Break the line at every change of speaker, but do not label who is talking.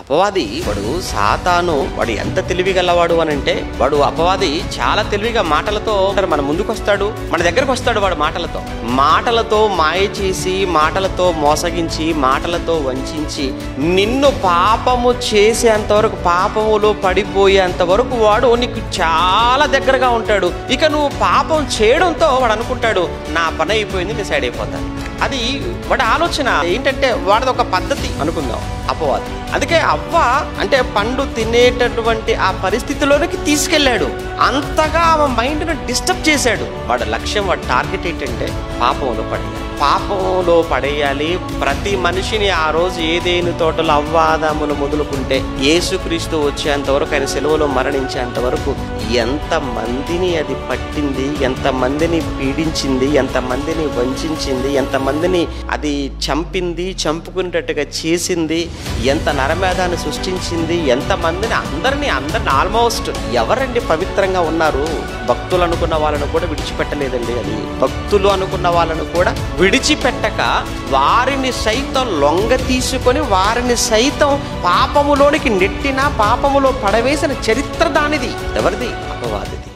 అపవాది వాడు సాతాను వాడు ఎంత తెలివి గలవాడు అని అంటే వాడు అపవాది చాలా తెలివిగా మాటలతో మన ముందుకు వస్తాడు మన దగ్గరకు వస్తాడు వాడు మాటలతో మాటలతో మాయ చేసి మాటలతో మోసగించి మాటలతో వంచించి నిన్ను పాపము చేసేంత వరకు పాపములో పడిపోయేంత వరకు వాడు నీకు చాలా దగ్గరగా ఉంటాడు ఇక నువ్వు పాపం చేయడంతో వాడు అనుకుంటాడు నా పని అయిపోయింది నేను సైడ్ అయిపోతాను అది వాడి ఆలోచన ఏంటంటే వాడిది ఒక పద్ధతి అనుకుందాం అపవాది అందుకే అవ్వ అంటే పండు తినేటటువంటి ఆ పరిస్థితిలోనికి తీసుకెళ్ళాడు అంతగా ఆమె మైండ్ను డిస్టర్బ్ చేశాడు వాడి లక్ష్యం వాడి టార్గెట్ ఏంటంటే పాపంలో పడేయాలి పాపంలో పడేయాలి ప్రతి మనిషిని ఆ రోజు ఏదేని తోటలో అవ్వాదములు మొదలుకుంటే యేసుక్రీస్తు వచ్చేంత వరకు ఆయన సెలవులో మరణించేంత వరకు ఎంత మందిని అది పట్టింది ఎంత మందిని పీడించింది ఎంత మందిని వంచింది ఎంత మందిని అది చంపింది చంపుకునేటట్టుగా చేసింది ఎంత నరమేధాన్ని సృష్టించింది ఎంత మందిని అందరినీ అందరిని ఆల్మోస్ట్ ఎవరండి పవిత్రంగా ఉన్నారు భక్తులు అనుకున్న వాళ్ళను కూడా విడిచిపెట్టలేదండి అది భక్తులు అనుకున్న వాళ్ళను కూడా విడిచిపెట్టక వారిని సైతం లొంగ తీసుకొని వారిని సైతం పాపములోనికి నెట్టిన పాపములో పడవేసిన చరిత్ర దానిది ఎవరిది అపవాదిది